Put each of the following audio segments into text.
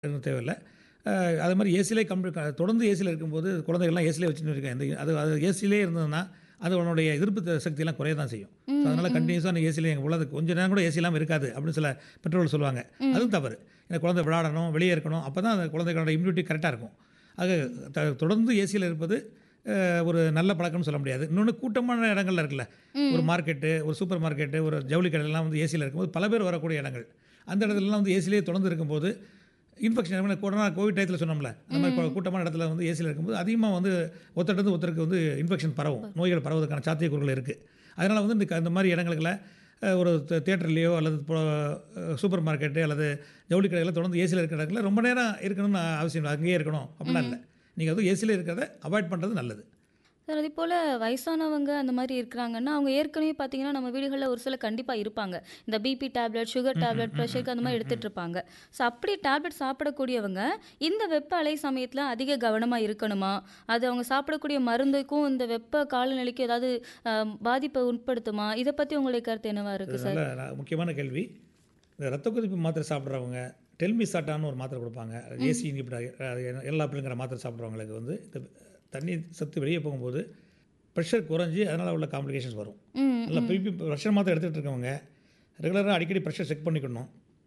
எதுவும் தேவையில்ல அஹ், அது மாதிரி ஏசிலே கம்பி க- தொடர்ந்து ஏசியில் இருக்கும்போது குழந்தைகள்லாம் ஏசிலே வச்சுட்டு இருக்கேன் இந்த அது அது ஏசிலே இருந்ததுன்னா அது உன்னுடைய எதிர்ப்பு த- சக்தியெல்லாம் குறைய தான் செய்யும் ஸோ அதனால் கண்டினியூஸாக அந்த ஏசியில் எங்கள் உள்ளது கொஞ்ச நேரம் கூட ஏசி இல்லாமல் இருக்காது அப்படின்னு சில பெற்றோர்கள் சொல்லுவாங்க அதுவும் தவறு ஏன்னா குழந்தை விளையாடணும் வெளியே இருக்கணும் அப்போ தான் அந்த குழந்தைகளோட இம்யூனிட்டி கரெக்டாக இருக்கும் ஆக த- தொடர்ந்து ஏசியில் இருப்பது அஹ், ஒரு நல்ல பழக்கம்னு சொல்ல முடியாது இன்னொன்று கூட்டமான இடங்கள்ல இருக்குல்ல ஒரு மார்க்கெட்டு ஒரு சூப்பர் மார்க்கெட்டு ஒரு ஜவுளி கடையெல்லாம் வந்து ஏசியில் இருக்கும்போது பல பேர் வரக்கூடிய இடங்கள் அந்த இடத்துலலாம் வந்து ஏசிலேயே தொடர்ந்து இருக்கும்போது இன்ஃபெக்ஷன் கொரோனா கோவிட் டயத்தில் சொன்னோம்ல அந்த மாதிரி கூ- கூட்டமான இடத்துல வந்து ஏசியில் இருக்கும்போது அதிகமாக வந்து ஒருத்தருந்து ஒருத்தருக்கு வந்து இன்ஃபெக்ஷன் பரவும் நோய்கள் பரவுவதற்கான சாத்தியக்கூறுகள் இருக்குது அதனால் வந்து இந்த க- இந்த மாதிரி இடங்களுக்குள்ள அஹ், ஒரு தேட்டர்லேயோ அல்லது சூப்பர் மார்க்கெட்டு அல்லது ஜவுளி கடையில் தொடர்ந்து ஏசியில் இருக்கிற இடத்துல ரொம்ப நேரம் இருக்கணும்னு அவசியம் இல்லை அங்கேயே இருக்கணும் அப்படிலாம் இல்லை நீங்கள் வந்து ஏசியில் இருக்கிறத அவாய்ட் பண்ணுறது நல்லது சார் அதே போல் வயசானவங்க அந்த மாதிரி இருக்கிறாங்கன்னா அவங்க ஏற்கனவே பார்த்தீங்கன்னா நம்ம வீடுகளில் ஒரு சில கண்டிப்பாக இருப்பாங்க இந்த பிபி டேப்லெட் சுகர் டேப்லெட் ப்ரெஷருக்கு அந்த மாதிரி எடுத்துட்டு இருப்பாங்க ஸோ அப்படி டேப்லெட் சாப்பிடக்கூடியவங்க இந்த வெப்ப அலை சமயத்தில் அதிக கவனமாக இருக்கணுமா அது அவங்க சாப்பிடக்கூடிய மருந்துக்கும் இந்த வெப்ப காலநிலைக்கும் ஏதாவது அஹ், பாதிப்பை உட்படுத்துமா இதை பற்றி உங்களுடைய கருத்து என்னவா இருக்கு இது சார் நல்ல ந- முக்கியமான கேள்வி இந்த ரத்த கொதிப்பு மாத்திரை சாப்பிட்றவங்க டெல்மி சாட்டான்னு ஒரு மாத்திரை கொடுப்பாங்க ஏசி இன்ஹிபிட்டர் எல்லா பிள்ளைங்கிற மாத்திரை சாப்பிட்றவங்களுக்கு வந்து இந்த தண்ணி சத்து வெளியே போகும்போது ப்ரெஷர் குறைஞ்சி அதனால் உள்ள காம்ப்ளிகேஷன்ஸ் வரும் ம் நல்லா பிபி ப்ரெஷர் மாத்திரை எடுத்துகிட்டு இருக்கவங்க ரெகுலராக அடிக்கடி ப்ரெஷர் செக் பண்ணிக்கணும்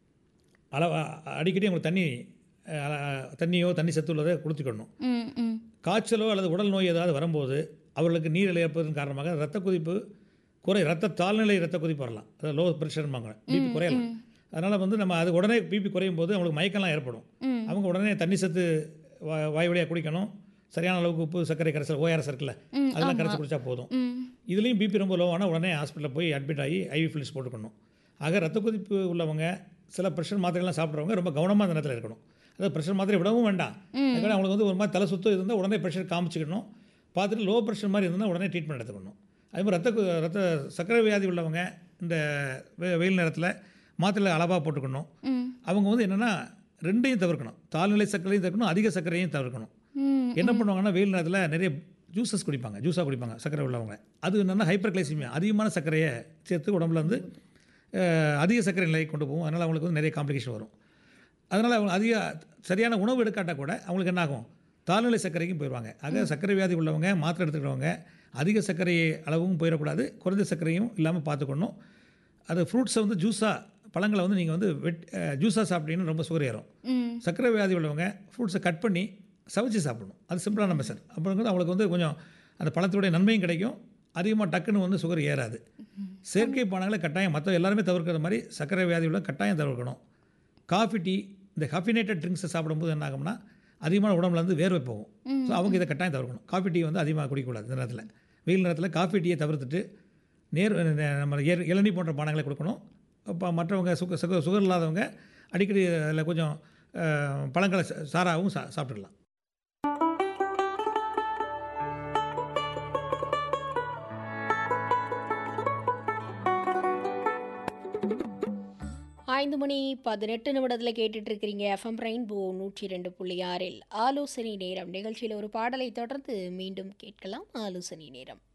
அளவு அடிக்கடி அவங்களுக்கு தண்ணி அஹ், தண்ணியோ தண்ணி சத்து உள்ளதை கொடுத்துக்கணும் ம் ம் காய்ச்சலோ அல்லது உடல் நோய் ஏதாவது வரும்போது அவர்களுக்கு நீர் இழப்பதன் காரணமாக ரத்த கொதிப்பு குறை ரத்த தாழ்நிலை ரத்த கொதிப்பு வரலாம் அதாவது லோ ப்ரெஷர்பாங்க பிபி குறையலாம் அதனால் வந்து நம்ம அது உடனே பிபி குறையும் போது அவங்களுக்கு மயக்கம்லாம் ஏற்படும் ம். அவங்க உடனே தண்ணி சத்து வா வாய் வழியாக குடிக்கணும் சரியான அளவுக்கு உப்பு சர்க்கரை கரைசல் ஓஆர்எஸ் இருக்குல்ல ம், அதெல்லாம் கரைச்சி குடிச்சா போதும் ம் இதுலேயும் பிபி ரொம்ப லோ ஆனால் உடனே ஹாஸ்பிட்டலில் போய் அட்மிட் ஆகி ஐவி ஃபில்ஸ் போட்டுக்கணும் ஆக ரத்த கொதிப்பு உள்ளவங்க சில ப்ரெஷர் மாத்திரைலாம் சாப்பிட்றவங்க ரொம்ப கவனமாக அந்த நேரத்தில் இருக்கணும் அதாவது ப்ரெஷர் மாத்திரை விடவும் வேண்டாம் அதுக்காக அவங்களுக்கு வந்து ஒரு மாதிரி தலை சுத்தம் இருந்தால் உடனே ப்ரெஷர் காமிச்சிக்கணும் பார்த்துட்டு லோ ப்ரெஷர் மாதிரி இருந்தால் உடனே ட்ரீட்மெண்ட் எடுத்துக்கணும் அதே மாதிரி ரத்த கு- ரத்த சர்க்கரை வியாதி உள்ளவங்க இந்த வெ- வெயில் நேரத்தில் மாத்திரை அளவாக போட்டுக்கணும் ம் அவங்க வந்து என்னென்னா ரெண்டையும் தவிர்க்கணும் தாழ்நிலை சர்க்கரையும் தவிர்க்கணும் அதிக சர்க்கரையும் தவிர்க்கணும் ம் என்ன பண்ணுவாங்கன்னா வெயில் நேரத்தில் நிறைய ஜூஸஸ் குடிப்பாங்க ஜூஸாக குடிப்பாங்க சர்க்கரை உள்ளவங்க அது என்னென்னா ஹைப்பர் கிளைசிமியா அதிகமான சர்க்கரையை சேர்த்து உடம்புல வந்து அஹ், அதிக சர்க்கரை நிலையை கொண்டு போகும் அதனால் அவங்களுக்கு வந்து நிறைய காம்ப்ளிகேஷன் வரும் அதனால் அவங்க அதிக சரியான உணவு எடுக்காட்டால் கூட அவங்களுக்கு என்ன ஆகும் தாழ்நிலை சர்க்கரைக்கும் போயிடுவாங்க ஆக சர்க்கரை வியாதி உள்ளவங்க மாத்திரை எடுத்துக்கிறவங்க அதிக சர்க்கரை அளவும் போயிடக்கூடாது குறைந்த சர்க்கரையும் இல்லாமல் பார்த்துக்கணும் அது ஃப்ரூட்ஸை வந்து ஜூஸாக பழங்களை வந்து நீங்கள் வந்து வெட் ஜூஸாக சாப்பிட்டீங்கன்னா ரொம்ப சுகர் ஏறும் ம் சர்க்கரை வியாதி உள்ளவங்க ஃப்ரூட்ஸை கட் பண்ணி சமைச்சு சாப்பிடணும் அது சிம்பிளான மெத்தட் அப்புறம் வந்து அவங்களுக்கு வந்து கொஞ்சம் அந்த பழத்துடைய நன்மையும் கிடைக்கும் அதிகமாக டக்குன்னு வந்து சுகர் ஏறாது செயற்கை பானங்களை கட்டாயம் மற்ற எல்லாருமே தவிர்க்கிற மாதிரி சர்க்கரை வியாதி உள்ள கட்டாயம் தவிர்க்கணும் காஃபி டீ இந்த காஃபினேட்டட் ட்ரிங்க்ஸை சாப்பிடும்போது என்ன ஆகும்னா அதிகமான உடம்புல இருந்து வேர்வை போகும் ஸோ அவங்க இதை கட்டாயம் தவிர்க்கணும் காஃபி டீ வந்து அதிகமாக குடிக்கக்கூடாது இந்த நேரத்தில் வெயில் நேரத்தில் காஃபி டீயை தவிர்த்துட்டு நேர் நம்ம ஏர் இளநீ போன்ற பானங்களை கொடுக்கணும் இப்போ மற்றவங்க சுகர் சுகர் சுகர் இல்லாதவங்க அடிக்கடி அதில் கொஞ்சம் அஹ், பழங்களை சா- சாறாவும் சா சாப்பிட்டுக்கலாம் ஐந்து மணி பதினெட்டு நிமிடத்தில் கேட்டுட்டு இருக்கிறீங்க எஃப்எம் ரெயின்போ நூற்றி ரெண்டு புள்ளி ஆறில் ஆலோசனை நேரம் நிகழ்ச்சியில் ஒரு பாடலை தொடர்ந்து மீண்டும் கேட்கலாம் ஆலோசனை நேரம்